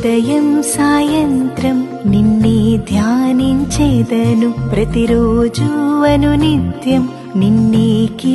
ఉదయం సాయంత్రం నిన్నే ధ్యానించేదను ప్రతిరోజు అను నిత్యం నిన్నే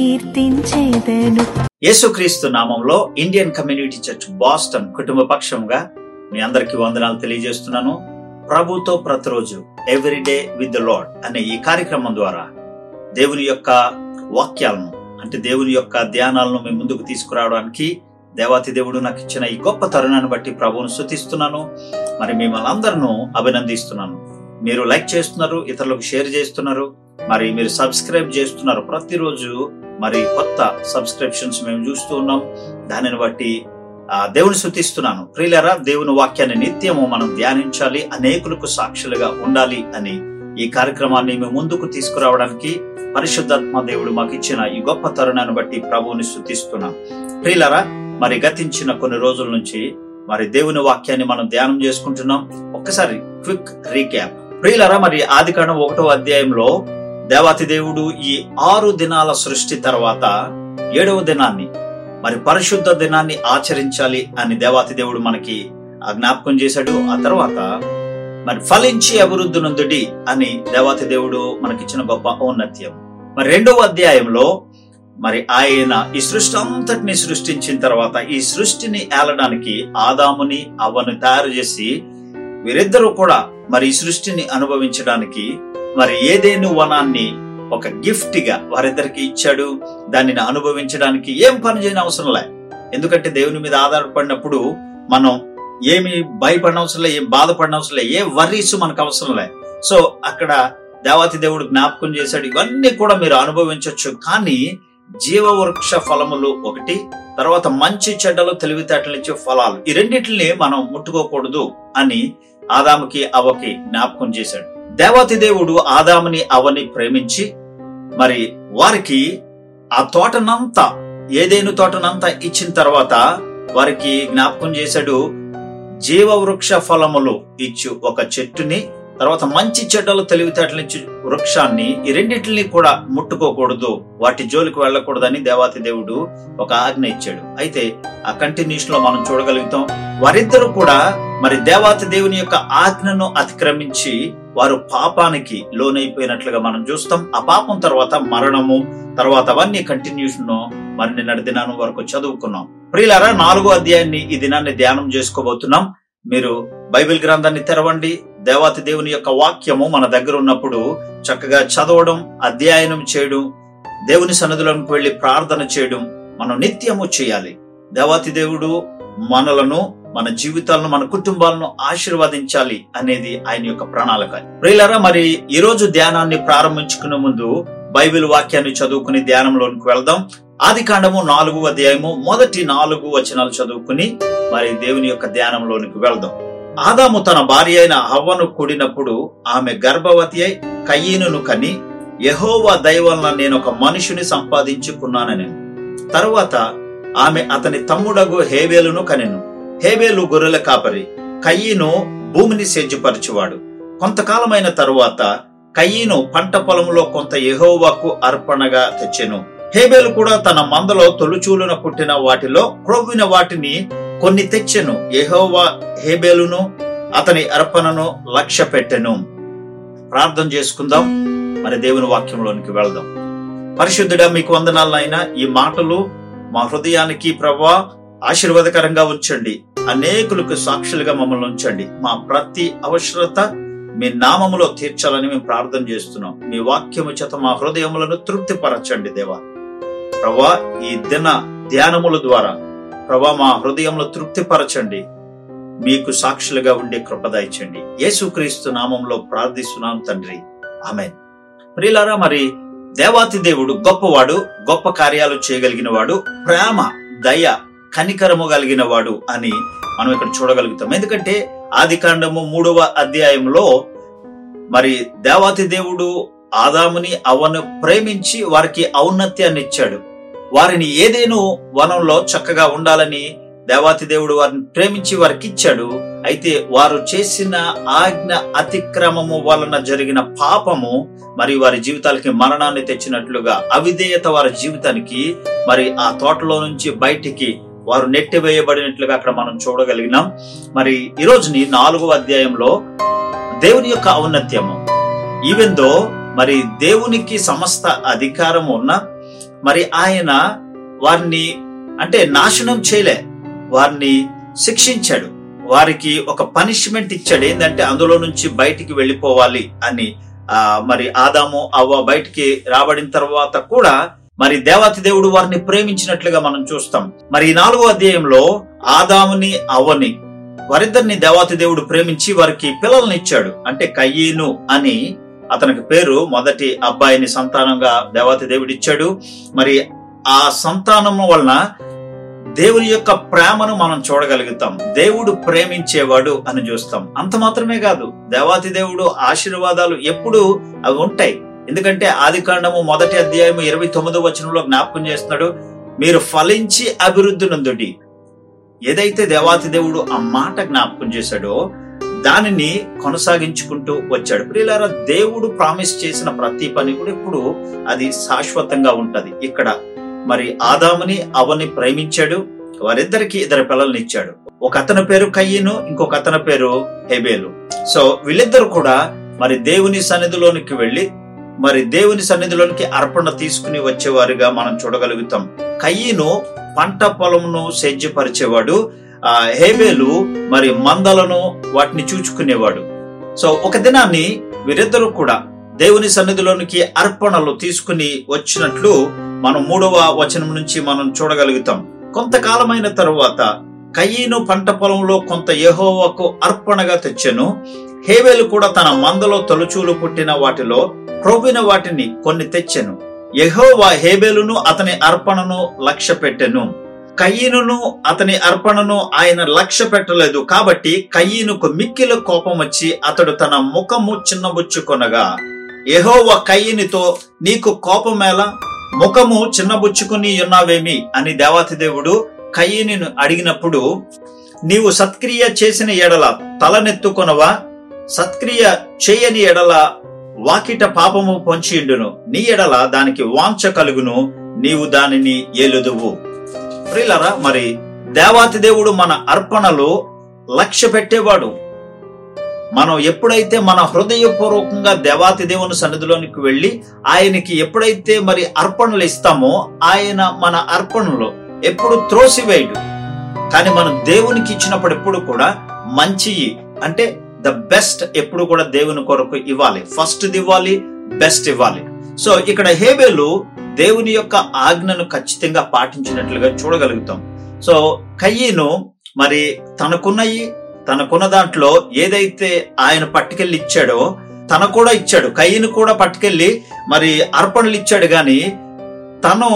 కీర్తించేదను యేసుక్రీస్తు నామంలో ఇండియన్ కమ్యూనిటీ చర్చ్ బాస్టన్ కుటుంబ పక్షంగా మీ అందరికీ వందనాలు తెలియజేస్తున్నాను ప్రభుతో ప్రతిరోజు ఎవ్రీడే విత్ ద లాడ్ అనే ఈ కార్యక్రమం ద్వారా దేవుని యొక్క వాక్యాలను అంటే దేవుని యొక్క ధ్యానాలను మీ ముందుకు తీసుకురావడానికి దేవాతి దేవుడు నాకు ఇచ్చిన ఈ గొప్ప తరుణాన్ని బట్టి ప్రభువును స్థుతిస్తున్నాను మరి మిమ్మల్ని అందరినూ అభినందిస్తున్నాను మీరు లైక్ చేస్తున్నారు ఇతరులకు షేర్ చేస్తున్నారు మరి మీరు సబ్స్క్రైబ్ చేస్తున్నారు ప్రతిరోజు మరి కొత్త సబ్స్క్రిప్షన్స్ మేము చూస్తూ ఉన్నాం దానిని బట్టి ఆ, దేవుని శుతిస్తున్నాను ప్రియులరా దేవుని వాక్యాన్ని నిత్యము మనం ధ్యానించాలి అనేకులకు సాక్షులుగా ఉండాలి అని ఈ కార్యక్రమాన్ని మేము ముందుకు తీసుకురావడానికి పరిశుద్ధాత్మ దేవుడు మాకు ఇచ్చిన ఈ గొప్ప తరుణాన్ని బట్టి ప్రభువుని శుతిస్తున్నాం ప్రియులరా మరి గతించిన కొన్ని రోజుల నుంచి మరి దేవుని వాక్యాన్ని మనం ధ్యానం చేసుకుంటున్నాం ఒక్కసారి క్విక్ రీక్యాప్ ప్రియులరా మరి ఆది కాండం ఒకటో అధ్యాయంలో దేవాతి దేవుడు ఈ ఆరు దినాల సృష్టి తర్వాత ఏడవ దినాన్ని మరి పరిశుద్ధ దినాన్ని ఆచరించాలి అని దేవాతి దేవుడు మనకి ఆ జ్ఞాపకం చేశాడు ఆ తర్వాత మరి ఫలించి అభివృద్ధి నొందుడి అని దేవాతి దేవుడు మనకిచ్చిన గొప్ప ఔన్నత్యం మరి రెండవ అధ్యాయంలో మరి ఆయన ఈ సృష్టి అంతటిని సృష్టించిన తర్వాత ఈ సృష్టిని ఏలడానికి ఆదాముని అవ్వను తయారు చేసి వీరిద్దరూ కూడా మరి ఈ సృష్టిని అనుభవించడానికి మరి ఏదేను వనాన్ని ఒక గిఫ్ట్ గా వారిద్దరికి ఇచ్చాడు దానిని అనుభవించడానికి ఏం పని చేయని అవసరం లే ఎందుకంటే దేవుని మీద ఆధారపడినప్పుడు మనం ఏమి భయపడిన అవసరం లే ఏం బాధపడిన అవసరం లే ఏ వర్రీస్ మనకు అవసరం లే సో అక్కడ దేవాతి దేవుడు జ్ఞాపకం చేశాడు ఇవన్నీ కూడా మీరు అనుభవించవచ్చు కానీ జీవవృక్ష ఫలములు ఒకటి తర్వాత మంచి చెడ్డలు తెలివితేటలు ఇచ్చే ఫలాలు ఈ రెండింటిని మనం ముట్టుకోకూడదు అని ఆదాముకి అవ్వకి జ్ఞాపకం చేశాడు దేవాతి దేవుడు ఆదాముని అవని ప్రేమించి మరి వారికి ఆ తోటనంతా ఏదేను తోటనంతా ఇచ్చిన తర్వాత వారికి జ్ఞాపకం చేశాడు జీవవృక్ష ఫలములు ఇచ్చు ఒక చెట్టుని తర్వాత మంచి చెడ్డలు తెలివితేటలు ఇచ్చు వృక్షాన్ని ఈ రెండింటిని కూడా ముట్టుకోకూడదు వాటి జోలికి వెళ్ళకూడదని దేవాతి దేవుడు ఒక ఆజ్ఞ ఇచ్చాడు అయితే ఆ కంటిన్యూషన్ లో మనం చూడగలుగుతాం వారిద్దరూ కూడా మరి దేవాతి దేవుని యొక్క ఆజ్ఞను అతిక్రమించి వారు పాపానికి లోనైపోయినట్లుగా మనం చూస్తాం ఆ పాపం తర్వాత మరణము తర్వాత అవన్నీ కంటిన్యూషన్ మరి నిన్నటి దినానం వరకు చదువుకున్నాం ప్రియులారా నాలుగో అధ్యాయాన్ని ఈ దినాన్ని ధ్యానం చేసుకోబోతున్నాం మీరు బైబిల్ గ్రంథాన్ని తెరవండి దేవాతి దేవుని యొక్క వాక్యము మన దగ్గర ఉన్నప్పుడు చక్కగా చదవడం అధ్యయనం చేయడం దేవుని సన్నిధులకు వెళ్లి ప్రార్థన చేయడం మనం నిత్యము చేయాలి దేవాతి దేవుడు మనలను మన జీవితాలను మన కుటుంబాలను ఆశీర్వదించాలి అనేది ఆయన యొక్క ప్రణాళిక ప్రియులరా మరి ఈ రోజు ధ్యానాన్ని ప్రారంభించుకునే ముందు బైబిల్ వాక్యాన్ని చదువుకుని ధ్యానంలోనికి వెళ్దాం ఆది కాండము నాలుగు అధ్యాయము మొదటి నాలుగు వచనాలు చదువుకుని మరి దేవుని యొక్క ధ్యానంలోనికి వెళ్దాం ఆదాము తన భార్య అయిన హవ్వను కూడినప్పుడు ఆమె గర్భవతి అయి కయ్యీనును కని యహోవా దైవల్ల నేను ఒక మనుషుని సంపాదించుకున్నానని తరువాత ఆమె అతని తమ్ముడగు హేబేలును కనెను హేబేలు గొర్రెల కాపరి కయ్యీను భూమిని సేద్యపరచువాడు కొంతకాలమైన తరువాత కయ్యీను పంట పొలంలో కొంత యెహోవాకు అర్పణగా తెచ్చెను హేబేలు కూడా తన మందలో తొలుచూలున పుట్టిన వాటిలో క్రొవ్విన వాటిని కొన్ని తెచ్చెను యెహోవా హేబేలును అతని అర్పణను లక్ష్య పెట్టెను ప్రార్థన చేసుకుందాం మరి దేవుని వాక్యంలోనికి వెళ్దాం పరిశుద్ధుడా మీకు వందనాలైనా ఈ మాటలు మా హృదయానికి ప్రభా ఆశీర్వాదకరంగా ఉంచండి అనేకులకు సాక్షులుగా మమ్మల్ని ఉంచండి మా ప్రతి అవసరత మీ నామములో తీర్చాలని మేము ప్రార్థన చేస్తున్నాం మీ వాక్యము చేత మా హృదయములను తృప్తిపరచండి దేవా ప్రభా ఈ దిన ధ్యానముల ద్వారా ప్రభా మా హృదయంలో తృప్తిపరచండి మీకు సాక్షులుగా ఉండే కృప దయచండి యేసుక్రీస్తు నామంలో ప్రార్థిస్తున్నాం తండ్రి ఆమె ప్రియులారా మరి దేవాతి దేవుడు గొప్పవాడు గొప్ప కార్యాలు చేయగలిగిన వాడు ప్రేమ దయ కనికరము కలిగిన వాడు అని మనం ఇక్కడ చూడగలుగుతాం ఎందుకంటే ఆది కాండము మూడవ అధ్యాయంలో మరి దేవాతి దేవుడు ఆదాముని అవ్వను ప్రేమించి వారికి ఔన్నత్యాన్ని ఇచ్చాడు వారిని ఏదేను వనంలో చక్కగా ఉండాలని దేవాతి దేవుడు వారిని ప్రేమించి వారికి ఇచ్చాడు అయితే వారు చేసిన ఆజ్ఞ అతిక్రమము వలన జరిగిన పాపము మరి వారి జీవితాలకి మరణాన్ని తెచ్చినట్లుగా అవిధేయత వారి జీవితానికి మరి ఆ తోటలో నుంచి బయటికి వారు నెట్టివేయబడినట్లుగా అక్కడ మనం చూడగలిగినాం మరి ఈ రోజుని నాలుగవ అధ్యాయంలో దేవుని యొక్క ఔన్నత్యము ఈవెన్ దో మరి దేవునికి సమస్త అధికారం ఉన్న మరి ఆయన వారిని అంటే నాశనం చేయలే వారిని శిక్షించాడు వారికి ఒక పనిష్మెంట్ ఇచ్చాడు ఏంటంటే అందులో నుంచి బయటికి వెళ్ళిపోవాలి అని ఆ మరి ఆదాము అవ్వ బయటికి రాబడిన తర్వాత కూడా మరి దేవాతి దేవుడు వారిని ప్రేమించినట్లుగా మనం చూస్తాం మరి ఈ నాలుగో అధ్యాయంలో ఆదాముని అవ్వని వారిద్దరిని దేవాతి దేవుడు ప్రేమించి వారికి పిల్లల్ని ఇచ్చాడు అంటే కయ్యీను అని అతనికి పేరు మొదటి అబ్బాయిని సంతానంగా దేవాతి దేవుడు ఇచ్చాడు మరి ఆ సంతానము వలన దేవుని యొక్క ప్రేమను మనం చూడగలుగుతాం దేవుడు ప్రేమించేవాడు అని చూస్తాం అంత మాత్రమే కాదు దేవాతి దేవుడు ఆశీర్వాదాలు ఎప్పుడు అవి ఉంటాయి ఎందుకంటే ఆది కాండము మొదటి అధ్యాయము ఇరవై తొమ్మిదో వచనంలో జ్ఞాపకం చేస్తున్నాడు మీరు ఫలించి అభివృద్ధి నందుడి ఏదైతే దేవాతి దేవుడు ఆ మాట జ్ఞాపకం చేశాడో దానిని కొనసాగించుకుంటూ వచ్చాడు ప్రియులారా దేవుడు ప్రామిస్ చేసిన ప్రతి పని కూడా ఇప్పుడు అది శాశ్వతంగా ఉంటది ఇక్కడ మరి ఆదాముని అవని ప్రేమించాడు వారిద్దరికి ఇద్దరు పిల్లల్ని ఇచ్చాడు ఒక అతని పేరు కయ్యను ఇంకొక అతని పేరు హెబేలు సో వీళ్ళిద్దరు కూడా మరి దేవుని సన్నిధిలోనికి వెళ్లి మరి దేవుని సన్నిధిలోనికి అర్పణ తీసుకుని వచ్చేవారుగా మనం చూడగలుగుతాం కయ్యను పంట పొలమును సేద్యపరిచేవాడు ఆ హేబేలు మరి మందలను వాటిని చూచుకునేవాడు సో ఒక దినాన్ని వీరిద్దరూ కూడా దేవుని సన్నిధిలోనికి అర్పణలు తీసుకుని వచ్చినట్లు మనం మూడవ వచనం నుంచి మనం చూడగలుగుతాం కొంతకాలమైన తరువాత కయ్యను పంట పొలంలో కొంత యెహోవాకు అర్పణగా తెచ్చెను హేబేలు కూడా తన మందలో తొలచూలు పుట్టిన వాటిలో క్రొవ్విన వాటిని కొన్ని తెచ్చెను యెహోవా హేబేలును అతని అర్పణను లక్ష్య పెట్టెను కయ్యనును అతని అర్పణను ఆయన లక్ష్య పెట్టలేదు కాబట్టి కయ్యనుకు మిక్కిల కోపం వచ్చి అతడు తన ముఖము చిన్నబుచ్చుకొనగా యెహోవా కయ్యనితో నీకు కోపమేలా ముఖము చిన్నబుచ్చుకుని ఉన్నావేమి అని దేవాతి దేవుడు కయ్యని అడిగినప్పుడు నీవు సత్క్రియ చేసిన ఎడల తలనెత్తుకొనవా సత్క్రియ చేయని ఎడల వాకిట పాపము పొంచియుండును నీ ఎడల దానికి వాంఛ కలుగును నీవు దానిని ఏలుదువు ప్రియులరా మరి దేవాతి దేవుడు మన అర్పణలు లక్ష్య పెట్టేవాడు మనం ఎప్పుడైతే మన హృదయపూర్వకంగా దేవాతి దేవుని సన్నిధిలోనికి వెళ్ళి ఆయనకి ఎప్పుడైతే మరి అర్పణలు ఇస్తామో ఆయన మన అర్పణలు ఎప్పుడు త్రోసివేయడు కానీ మనం దేవునికి ఇచ్చినప్పుడు ఎప్పుడు కూడా మంచి అంటే ద బెస్ట్ ఎప్పుడు కూడా దేవుని కొరకు ఇవ్వాలి ఫస్ట్ ఇవ్వాలి బెస్ట్ ఇవ్వాలి సో ఇక్కడ హేబేలు దేవుని యొక్క ఆజ్ఞను ఖచ్చితంగా పాటించినట్లుగా చూడగలుగుతాం సో కయ్యను మరి తనకున్నయి తనకున్న దాంట్లో ఏదైతే ఆయన పట్టుకెళ్ళి ఇచ్చాడో తన కూడా ఇచ్చాడు కయ్యను కూడా పట్టుకెళ్ళి మరి అర్పణలు ఇచ్చాడు గాని తను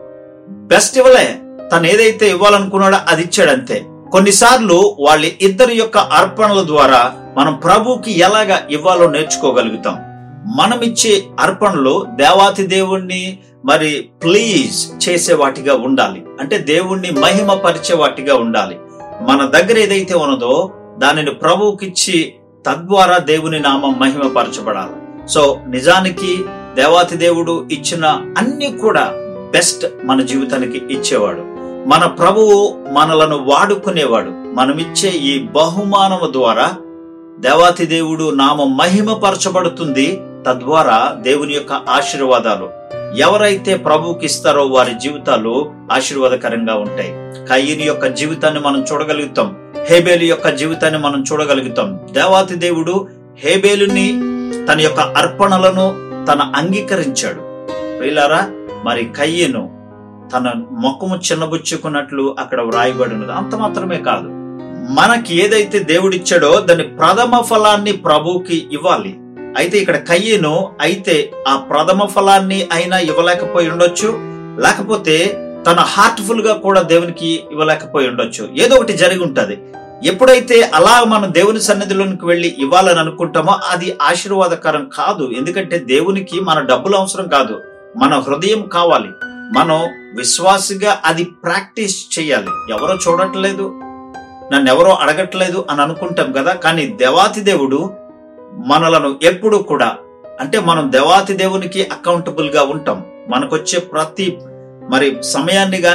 బెస్ట్ ఇవ్వలే తను ఏదైతే ఇవ్వాలనుకున్నాడో అది ఇచ్చాడు అంతే కొన్నిసార్లు వాళ్ళ ఇద్దరి యొక్క అర్పణల ద్వారా మనం ప్రభుకి ఎలాగా ఇవ్వాలో నేర్చుకోగలుగుతాం మనం ఇచ్చే అర్పణలు దేవాతి దేవుణ్ణి మరి ప్లీజ్ చేసే వాటిగా ఉండాలి అంటే దేవుణ్ణి మహిమ పరిచే వాటిగా ఉండాలి మన దగ్గర ఏదైతే ఉన్నదో దానిని ప్రభువుకిచ్చి తద్వారా దేవుని నామం మహిమపరచబడాలి సో నిజానికి దేవాతి దేవుడు ఇచ్చిన అన్ని కూడా బెస్ట్ మన జీవితానికి ఇచ్చేవాడు మన ప్రభువు మనలను వాడుకునేవాడు మనమిచ్చే ఈ బహుమానము ద్వారా దేవాతి దేవుడు నామం మహిమపరచబడుతుంది తద్వారా దేవుని యొక్క ఆశీర్వాదాలు ఎవరైతే ప్రభువుకి ఇస్తారో వారి జీవితాలు ఆశీర్వాదకరంగా ఉంటాయి కయ్యని యొక్క జీవితాన్ని మనం చూడగలుగుతాం హేబేలు యొక్క జీవితాన్ని మనం చూడగలుగుతాం దేవాతి దేవుడు హేబేలుని తన యొక్క అర్పణలను తన అంగీకరించాడు ప్రియులారా మరి కయ్యను తన మొక్కము చిన్నబుచ్చుకున్నట్లు అక్కడ వ్రాయబడి ఉన్నది అంత మాత్రమే కాదు మనకి ఏదైతే దేవుడిచ్చాడో దాని ప్రథమ ఫలాన్ని ప్రభువుకి ఇవ్వాలి అయితే ఇక్కడ కయ్యను అయితే ఆ ప్రథమ ఫలాన్ని అయినా ఇవ్వలేకపోయి ఉండొచ్చు లేకపోతే తన హార్ట్ఫుల్ గా కూడా దేవునికి ఇవ్వలేకపోయి ఉండొచ్చు ఏదో ఒకటి జరిగి ఉంటది ఎప్పుడైతే అలా మనం దేవుని సన్నిధిలోనికి వెళ్ళి ఇవ్వాలని అనుకుంటామో అది ఆశీర్వాదకరం కాదు ఎందుకంటే దేవునికి మన డబ్బులు అవసరం కాదు మన హృదయం కావాలి మనం విశ్వాసిగా అది ప్రాక్టీస్ చేయాలి ఎవరో చూడట్లేదు నన్ను ఎవరో అడగట్లేదు అని అనుకుంటాం కదా కానీ దేవాతి దేవుడు మనలను ఎప్పుడు కూడా అంటే మనం దేవాతి దేవునికి అకౌంటబుల్ గా ఉంటాం మనకొచ్చే ప్రతి మరి సమయాన్ని గాని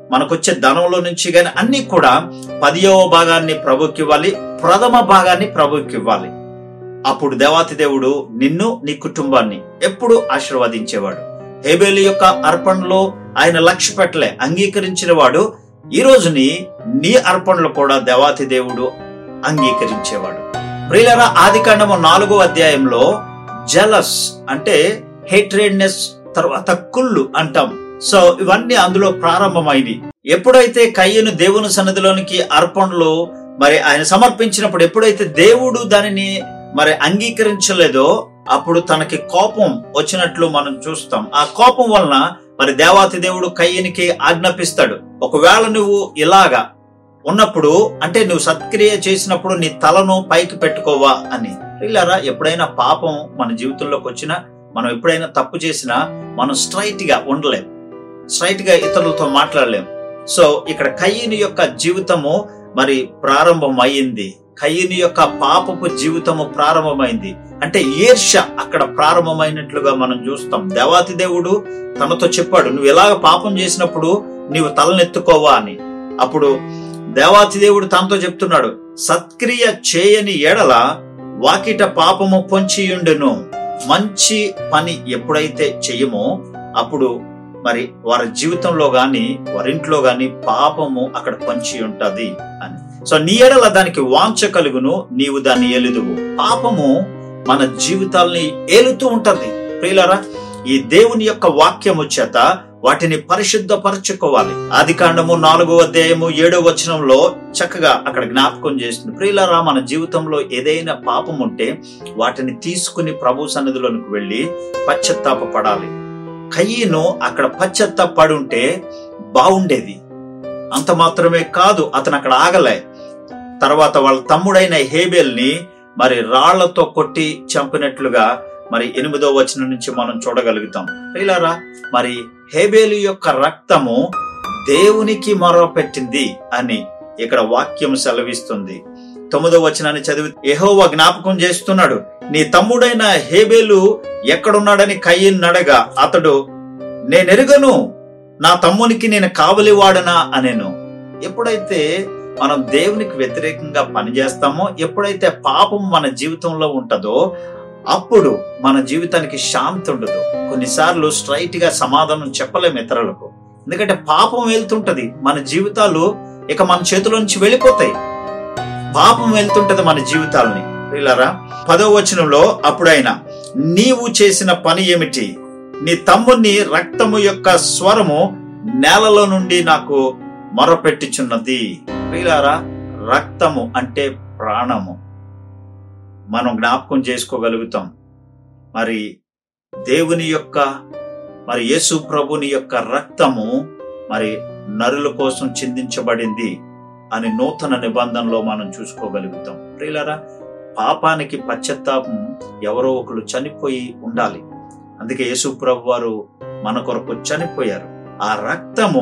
మనకొచ్చే ధనంలో నుంచి గాని అన్ని కూడా పదియవ భాగాన్ని ప్రభుకి ఇవ్వాలి ప్రథమ భాగాన్ని ప్రభుకి ఇవ్వాలి అప్పుడు దేవాతి దేవుడు నిన్ను నీ కుటుంబాన్ని ఎప్పుడు ఆశీర్వదించేవాడు హేబేలు యొక్క అర్పణలో ఆయన లక్ష్య పెట్టలే అంగీకరించిన వాడు ఈ రోజుని నీ అర్పణలు కూడా దేవాతి దేవుడు అంగీకరించేవాడు ప్రియులరా ఆది కాండము నాలుగో అధ్యాయంలో జలస్ అంటే హేట్రేడ్నెస్ తర్వాత కుళ్ళు అంటాం సో ఇవన్నీ అందులో ప్రారంభమైనవి ఎప్పుడైతే కయ్యను దేవుని సన్నిధిలోనికి అర్పణలు మరి ఆయన సమర్పించినప్పుడు ఎప్పుడైతే దేవుడు దానిని మరి అంగీకరించలేదో అప్పుడు తనకి కోపం వచ్చినట్లు మనం చూస్తాం ఆ కోపం వలన మరి దేవాతి దేవుడు కయ్యనికి ఆజ్ఞాపిస్తాడు ఒకవేళ నువ్వు ఇలాగా ఉన్నప్పుడు అంటే నువ్వు సత్క్రియ చేసినప్పుడు నీ తలను పైకి పెట్టుకోవా అని ఇలారా ఎప్పుడైనా పాపం మన జీవితంలోకి వచ్చినా మనం ఎప్పుడైనా తప్పు చేసినా మనం స్ట్రైట్ గా ఉండలేం స్ట్రైట్ గా ఇతరులతో మాట్లాడలేం సో ఇక్కడ కయ్యని యొక్క జీవితము మరి ప్రారంభం అయ్యింది కయ్యని యొక్క పాపపు జీవితము ప్రారంభమైంది అంటే ఈర్ష అక్కడ ప్రారంభమైనట్లుగా మనం చూస్తాం దేవాతి దేవుడు తనతో చెప్పాడు నువ్వు ఎలాగ పాపం చేసినప్పుడు నీవు తలనెత్తుకోవా అని అప్పుడు దేవాతి దేవుడు తనతో చెప్తున్నాడు సత్క్రియ చేయని ఎడల వాకిట పాపము పొంచియుండును మంచి పని ఎప్పుడైతే చెయ్యమో అప్పుడు మరి వారి జీవితంలో గాని వారింట్లో గాని పాపము అక్కడ పంచి ఉంటది అని సో నీ ఎడల దానికి వాంఛ కలుగును నీవు దాన్ని ఏలుదువు పాపము మన జీవితాల్ని ఏలుతూ ఉంటది ప్రియులరా ఈ దేవుని యొక్క వాక్యము చేత వాటిని పరిశుద్ధపరచుకోవాలి ఆది కాండము నాలుగో అధ్యాయము ఏడో వచనంలో చక్కగా అక్కడ జ్ఞాపకం చేస్తుంది ప్రియులరా మన జీవితంలో ఏదైనా పాపం ఉంటే వాటిని తీసుకుని ప్రభు సన్నిధిలోనికి వెళ్ళి పశ్చత్తాప పడాలి కయ్యను అక్కడ పశ్చత్తాపడి ఉంటే బాగుండేది అంత మాత్రమే కాదు అతను అక్కడ ఆగలే తర్వాత వాళ్ళ తమ్ముడైన హేబేల్ని మరి రాళ్లతో కొట్టి చంపినట్లుగా మరి ఎనిమిదో వచనం నుంచి మనం చూడగలుగుతాం ప్రియులారా మరి హేబేలు యొక్క రక్తము దేవునికి మొరపెట్టింది అని ఇక్కడ వాక్యం సెలవిస్తుంది తొమ్మిదో వచనాన్ని చదివి యెహోవా జ్ఞాపకం చేస్తున్నాడు నీ తమ్ముడైన హేబేలు ఎక్కడున్నాడని కయ్యన్ నడగా అతడు నేనెరుగను నా తమ్మునికి నేను కావలివాడనా అనేను ఎప్పుడైతే మనం దేవునికి వ్యతిరేకంగా పనిచేస్తామో ఎప్పుడైతే పాపం మన జీవితంలో ఉంటుందో అప్పుడు మన జీవితానికి శాంతి ఉండదు కొన్నిసార్లు స్ట్రైట్ గా సమాధానం చెప్పలేం ఇతరులకు ఎందుకంటే పాపం వెళ్తుంటది మన జీవితాలు ఇక మన చేతిలో నుంచి వెళ్ళిపోతాయి పాపం వెళ్తుంటది మన జీవితాలని వీళ్ళరా పదో వచనంలో అప్పుడైనా నీవు చేసిన పని ఏమిటి నీ తమ్ముని రక్తము యొక్క స్వరము నేలలో నుండి నాకు మొరపెట్టుచున్నది వీళ్ళారా రక్తము అంటే ప్రాణము మనం జ్ఞాపకం చేసుకోగలుగుతాం మరి దేవుని యొక్క మరి యేసు ప్రభుని యొక్క రక్తము మరి నరుల కోసం చిందించబడింది అని నూతన నిబంధనలో మనం చూసుకోగలుగుతాం ప్రియులరా పాపానికి పశ్చాత్తాపం ఎవరో ఒకరు చనిపోయి ఉండాలి అందుకే యేసు ప్రభు వారు మన కొరకు చనిపోయారు ఆ రక్తము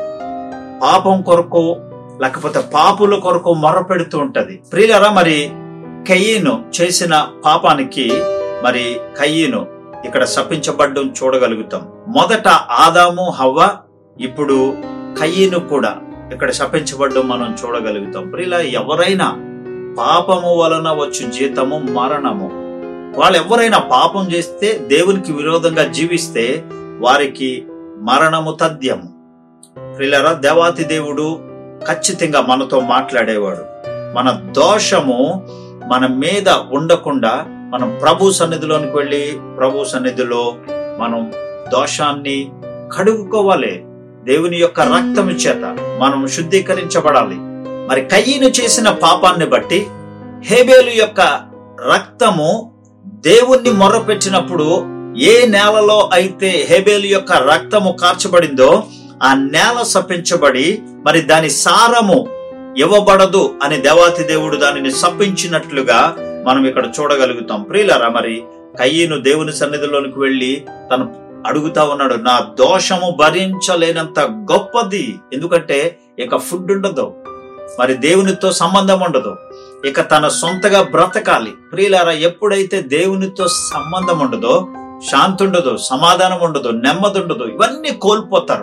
పాపం కొరకు లేకపోతే పాపుల కొరకు మొరపెడుతూ ఉంటది ప్రియులరా మరి కయ్యను చేసిన పాపానికి మరి కయ్యను ఇక్కడ శపించబడ్డం చూడగలుగుతాం మొదట ఆదాము హవ్వ ఇప్పుడు కయ్యను కూడా ఇక్కడ శపించబడ్డం మనం చూడగలుగుతాం ప్రియుల ఎవరైనా పాపము వలన వచ్చు జీతము మరణము వాళ్ళు ఎవరైనా పాపం చేస్తే దేవునికి విరోధంగా జీవిస్తే వారికి మరణము తథ్యము ప్రియులరా దేవాతి దేవుడు ఖచ్చితంగా మనతో మాట్లాడేవాడు మన దోషము మన మీద ఉండకుండా మనం ప్రభు సన్నిధిలోనికి వెళ్ళి ప్రభు సన్నిధిలో మనం దోషాన్ని కడుగుకోవాలి దేవుని యొక్క రక్తము చేత మనం శుద్ధీకరించబడాలి మరి కయ్యను చేసిన పాపాన్ని బట్టి హేబేలు యొక్క రక్తము దేవుణ్ణి మొర్రపెట్టినప్పుడు ఏ నేలలో అయితే హేబేలు యొక్క రక్తము కార్చబడిందో ఆ నేల సపించబడి మరి దాని సారము ఇవ్వబడదు అని దేవాతి దేవుడు దానిని సప్పించినట్లుగా మనం ఇక్కడ చూడగలుగుతాం ప్రియులరా మరి కయ్యను దేవుని సన్నిధిలోనికి వెళ్ళి తను అడుగుతా ఉన్నాడు నా దోషము భరించలేనంత గొప్పది ఎందుకంటే ఇక ఫుడ్ ఉండదు మరి దేవునితో సంబంధం ఉండదు ఇక తన సొంతగా బ్రతకాలి ప్రియులారా ఎప్పుడైతే దేవునితో సంబంధం ఉండదో శాంతి ఉండదు సమాధానం ఉండదు నెమ్మది ఉండదు ఇవన్నీ కోల్పోతారు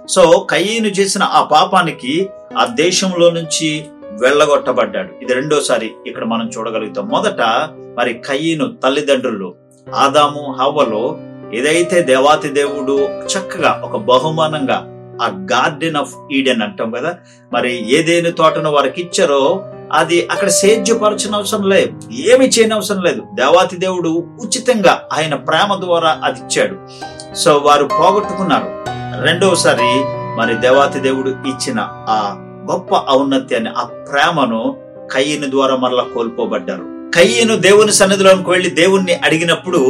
సో కయ్యను చేసిన ఆ పాపానికి ఆ దేశంలో నుంచి వెళ్ళగొట్టబడ్డాడు ఇది రెండోసారి ఇక్కడ మనం చూడగలుగుతాం మొదట మరి కయ్యను తల్లిదండ్రులు ఆదాము హవ్వలో ఏదైతే దేవాతి దేవుడు చక్కగా ఒక బహుమానంగా ఆ గార్డెన్ ఆఫ్ ఈడెన్ అంటాం కదా మరి ఏదేని తోటను వారికి ఇచ్చారో అది అక్కడ సేద్యపరచిన అవసరం లేదు ఏమి చేయని అవసరం లేదు దేవాతి దేవుడు ఉచితంగా ఆయన ప్రేమ ద్వారా అది ఇచ్చాడు సో వారు పోగొట్టుకున్నారు రెండవసారి మరి దేవాతి దేవుడు ఇచ్చిన ఆ గొప్ప ఔన్నత్యాన్ని ఆ ప్రేమను కయ్యను ద్వారా మరలా కోల్పోబడ్డారు కయ్యను దేవుని సన్నిధిలోకి వెళ్లి దేవుణ్ణి అడిగినప్పుడు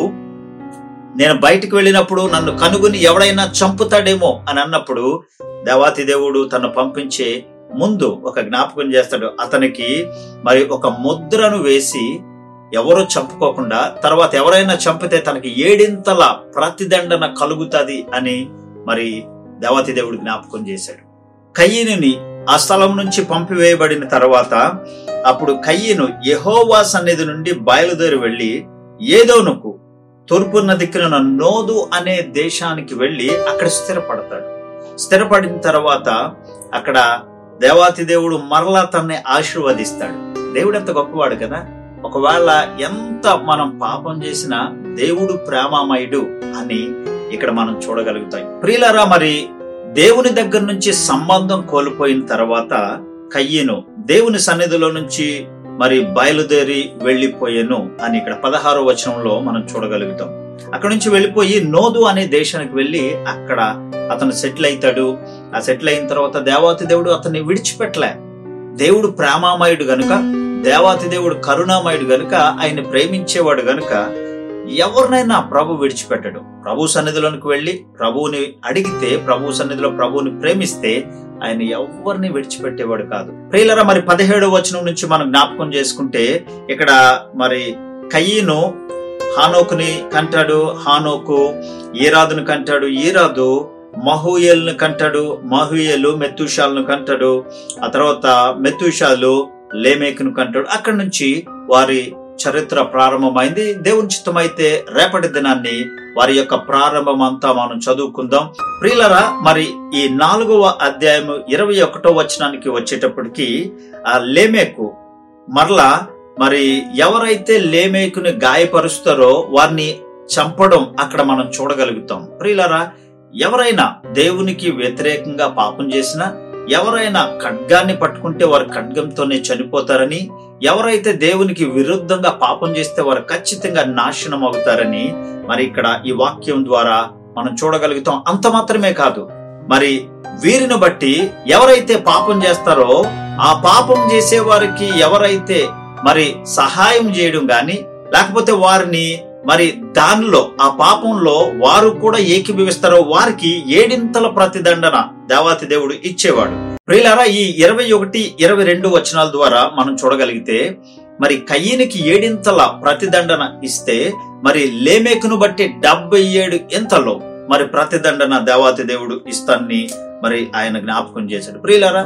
నేను బయటికి వెళ్ళినప్పుడు నన్ను కనుగొని ఎవడైనా చంపుతాడేమో అని అన్నప్పుడు దేవాతి దేవుడు తను పంపించే ముందు ఒక జ్ఞాపకం చేస్తాడు అతనికి మరి ఒక ముద్రను వేసి ఎవరు చంపుకోకుండా తర్వాత ఎవరైనా చంపితే తనకి ఏడింతల ప్రతిదండన కలుగుతుంది అని మరి దేవాతి దేవుడు జ్ఞాపకం చేశాడు కయ్యని ఆ స్థలం నుంచి పంపివేయబడిన తర్వాత అప్పుడు కయ్యను యెహోవా సన్నిధి నుండి బయలుదేరి వెళ్లి ఏదోనుకు తూర్పున్న దిక్కున నోదు అనే దేశానికి వెళ్లి అక్కడ స్థిరపడతాడు స్థిరపడిన తర్వాత అక్కడ దేవాతి దేవుడు మరలా తనని ఆశీర్వదిస్తాడు దేవుడు ఎంత గొప్పవాడు కదా ఒకవేళ ఎంత మనం పాపం చేసినా దేవుడు ప్రేమామయుడు అని ఇక్కడ మనం చూడగలుగుతాం ప్రియులరా మరి దేవుని దగ్గర నుంచి సంబంధం కోల్పోయిన తర్వాత కయ్యను దేవుని సన్నిధిలో నుంచి మరి బయలుదేరి వెళ్లిపోయాను అని ఇక్కడ పదహారో వచనంలో మనం చూడగలుగుతాం అక్కడ నుంచి వెళ్ళిపోయి నోదు అనే దేశానికి వెళ్ళి అక్కడ అతను సెటిల్ అవుతాడు ఆ సెటిల్ అయిన తర్వాత దేవాతి దేవుడు అతన్ని విడిచిపెట్టలే దేవుడు ప్రేమామయుడు గనుక దేవాతి దేవుడు కరుణామయుడు గనుక ఆయన ప్రేమించేవాడు గనుక ఎవరినైనా ప్రభు విడిచిపెట్టడు ప్రభు సన్నిధిలోనికి వెళ్ళి ప్రభువుని అడిగితే ప్రభు సన్నిధిలో ప్రభువుని ప్రేమిస్తే ఆయన ఎవరిని విడిచిపెట్టేవాడు కాదు ప్రియులరా మరి పదిహేడవ వచనం నుంచి మనం జ్ఞాపకం చేసుకుంటే ఇక్కడ మరి కయ్యను హానోకుని కంటాడు హానోకు ఈరాదును కంటాడు ఈరాదు మహూయల్ను కంటాడు మహూయలు మెతుషాలను కంటాడు ఆ తర్వాత మెతుషాలు లేమేకును కంటాడు అక్కడి నుంచి వారి చరిత్ర ప్రారంభమైంది దేవుని చిత్తమైతే రేపటి దినాన్ని వారి యొక్క ప్రారంభం అంతా మనం చదువుకుందాం ప్రియులరా మరి ఈ నాలుగవ అధ్యాయం ఇరవై ఒకటో వచనానికి వచ్చేటప్పటికి ఆ లేమేకు మరలా మరి ఎవరైతే లేమేకుని గాయపరుస్తారో వారిని చంపడం అక్కడ మనం చూడగలుగుతాం ప్రియులరా ఎవరైనా దేవునికి వ్యతిరేకంగా పాపం చేసినా ఎవరైనా ఖడ్గాన్ని పట్టుకుంటే వారు ఖడ్గంతోనే చనిపోతారని ఎవరైతే దేవునికి విరుద్ధంగా పాపం చేస్తే వారు ఖచ్చితంగా నాశనం అవుతారని మరి ఇక్కడ ఈ వాక్యం ద్వారా మనం చూడగలుగుతాం అంత మాత్రమే కాదు మరి వీరిని బట్టి ఎవరైతే పాపం చేస్తారో ఆ పాపం చేసే వారికి ఎవరైతే మరి సహాయం చేయడం గాని లేకపోతే వారిని మరి దానిలో ఆ పాపంలో వారు కూడా ఏకీభవిస్తారో వారికి ఏడింతల ప్రతిదండన దేవాతి దేవుడు ఇచ్చేవాడు ప్రియులారా ఈ ఇరవై ఒకటి ఇరవై రెండు వచనాల ద్వారా మనం చూడగలిగితే మరి కయ్యనికి ఏడింతల ప్రతిదండన ఇస్తే మరి లేమేకును బట్టి డెబ్బై ఏడు ఇంతలో మరి ప్రతిదండన దేవాతి దేవుడు ఇస్తాన్ని మరి ఆయన జ్ఞాపకం చేశాడు ప్రియులారా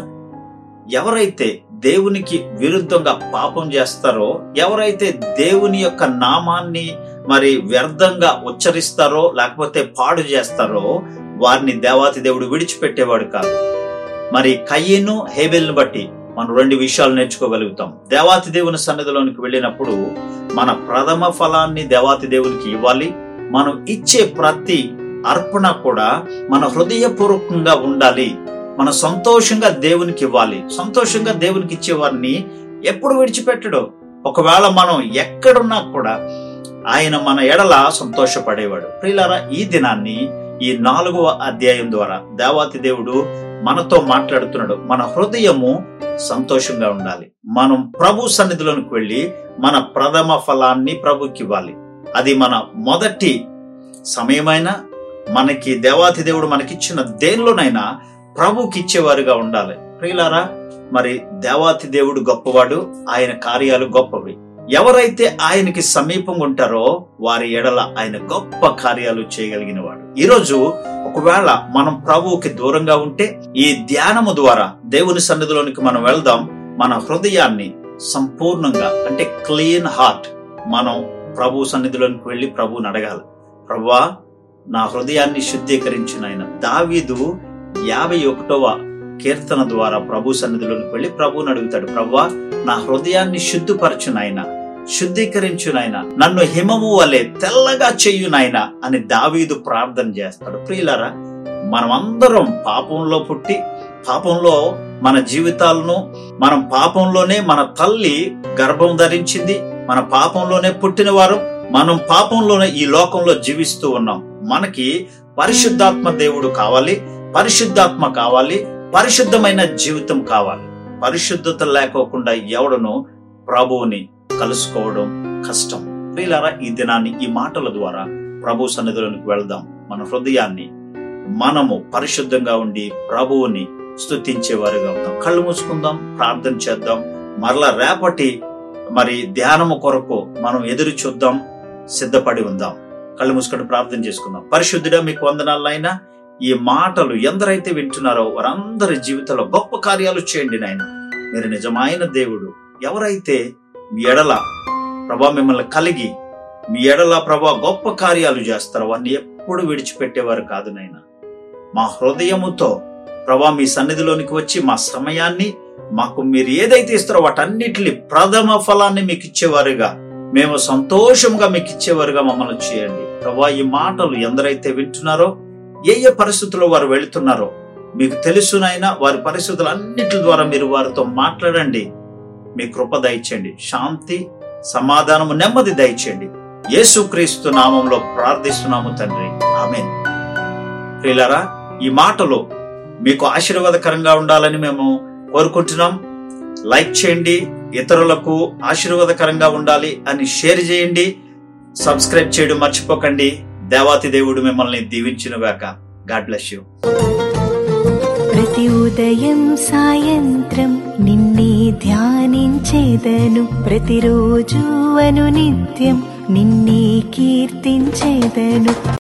ఎవరైతే దేవునికి విరుద్ధంగా పాపం చేస్తారో ఎవరైతే దేవుని యొక్క నామాన్ని మరి వ్యర్థంగా ఉచ్చరిస్తారో లేకపోతే పాడు చేస్తారో వారిని దేవాతి దేవుడు విడిచిపెట్టేవాడు కాదు మరి కయ్యను హేబెల్ని బట్టి మనం రెండు విషయాలు నేర్చుకోగలుగుతాం దేవాతి దేవుని సన్నిధిలోనికి వెళ్ళినప్పుడు మన ప్రథమ ఫలాన్ని దేవాతి దేవునికి ఇవ్వాలి మనం ఇచ్చే ప్రతి అర్పణ కూడా మన హృదయపూర్వకంగా ఉండాలి మన సంతోషంగా దేవునికి ఇవ్వాలి సంతోషంగా దేవునికి ఇచ్చే వారిని ఎప్పుడు విడిచిపెట్టడు ఒకవేళ మనం ఎక్కడున్నా కూడా ఆయన మన ఎడల సంతోషపడేవాడు ప్రియులారా ఈ దినాన్ని ఈ నాలుగవ అధ్యాయం ద్వారా దేవాతి దేవుడు మనతో మాట్లాడుతున్నాడు మన హృదయము సంతోషంగా ఉండాలి మనం ప్రభు సన్నిధిలోనికి వెళ్ళి మన ప్రథమ ఫలాన్ని ప్రభుకి ఇవ్వాలి అది మన మొదటి సమయమైనా మనకి దేవాతి దేవుడు మనకిచ్చిన దేనిలోనైనా ప్రభుకి ఇచ్చేవారుగా ఉండాలి ప్రియులారా మరి దేవాతి దేవుడు గొప్పవాడు ఆయన కార్యాలు గొప్పవి ఎవరైతే ఆయనకి సమీపంగా ఉంటారో వారి ఎడల ఆయన గొప్ప కార్యాలు చేయగలిగిన వాడు ఈరోజు ఒకవేళ మనం ప్రభువుకి దూరంగా ఉంటే ఈ ధ్యానము ద్వారా దేవుని సన్నిధిలోనికి మనం వెళ్దాం మన హృదయాన్ని సంపూర్ణంగా అంటే క్లీన్ హార్ట్ మనం ప్రభు సన్నిధిలోనికి వెళ్ళి ప్రభువుని అడగాలి ప్రభువా నా హృదయాన్ని శుద్ధీకరించిన ఆయన దావీదు యాభై ఒకటవ కీర్తన ద్వారా ప్రభు సన్నిధిలోకి వెళ్ళి ప్రభువుని అడుగుతాడు ప్రభువా నా హృదయాన్ని శుద్ధిపరచు నాయన శుద్ధీకరించు నాయన నన్ను హిమము వలె తెల్లగా చెయ్యు నాయన అని దావీదు ప్రార్థన చేస్తాడు ప్రియులారా మనమందరం పాపంలో పుట్టి పాపంలో మన జీవితాలను మనం పాపంలోనే మన తల్లి గర్భం ధరించింది మన పాపంలోనే పుట్టిన వారు మనం పాపంలోనే ఈ లోకంలో జీవిస్తూ ఉన్నాం మనకి పరిశుద్ధాత్మ దేవుడు కావాలి పరిశుద్ధాత్మ కావాలి పరిశుద్ధమైన జీవితం కావాలి పరిశుద్ధత లేకోకుండా ఎవడను ప్రభువుని కలుసుకోవడం కష్టం ప్రియులారా ఈ దినాన్ని ఈ మాటల ద్వారా ప్రభు సన్నిధిలోనికి వెళ్దాం మన హృదయాన్ని మనము పరిశుద్ధంగా ఉండి ప్రభువుని స్తుతించే వారిగా అవుతాం కళ్ళు మూసుకుందాం ప్రార్థన చేద్దాం మరలా రేపటి మరి ధ్యానము కొరకు మనం ఎదురు చూద్దాం సిద్ధపడి ఉందాం కళ్ళు మూసుకొని ప్రార్థన చేసుకుందాం పరిశుద్ధుడా మీకు వందనాలైనా ఈ మాటలు ఎందరైతే వింటున్నారో వారందరి జీవితంలో గొప్ప కార్యాలు చేయండి నాయన మీరు నిజమైన దేవుడు ఎవరైతే మీ ఎడల ప్రభా మిమ్మల్ని కలిగి మీ ఎడల ప్రభా గొప్ప కార్యాలు చేస్తారో వారిని ఎప్పుడు విడిచిపెట్టేవారు కాదు నాయన మా హృదయముతో ప్రభా మీ సన్నిధిలోనికి వచ్చి మా సమయాన్ని మాకు మీరు ఏదైతే ఇస్తారో వాటన్నిటిని ప్రథమ ఫలాన్ని మీకు ఇచ్చేవారుగా మేము సంతోషంగా మీకు ఇచ్చేవారుగా మమ్మల్ని చేయండి ప్రభా ఈ మాటలు ఎందరైతే వింటున్నారో ఏ ఏ పరిస్థితుల్లో వారు వెళుతున్నారో మీకు తెలుసునైనా వారి పరిస్థితులు అన్నిటి ద్వారా మీరు వారితో మాట్లాడండి మీ కృప దయచేయండి శాంతి సమాధానము నెమ్మది దయచేయండి యేసుక్రీస్తు నామంలో ప్రార్థిస్తున్నాము తండ్రి ఆమెన్ ప్రియులారా ఈ మాటలు మీకు ఆశీర్వాదకరంగా ఉండాలని మేము కోరుకుంటున్నాం లైక్ చేయండి ఇతరులకు ఆశీర్వాదకరంగా ఉండాలి అని షేర్ చేయండి సబ్స్క్రైబ్ చేయడం మర్చిపోకండి దేవాతి దేవుడు మిమ్మల్ని దీవించునుగాక గాడ్ బ్లెస్ యూ ప్రతి ఉదయం సాయంత్రం నిన్నే ధ్యానించేదను ప్రతిరోజు అను నిత్యం నిన్నే కీర్తించేదను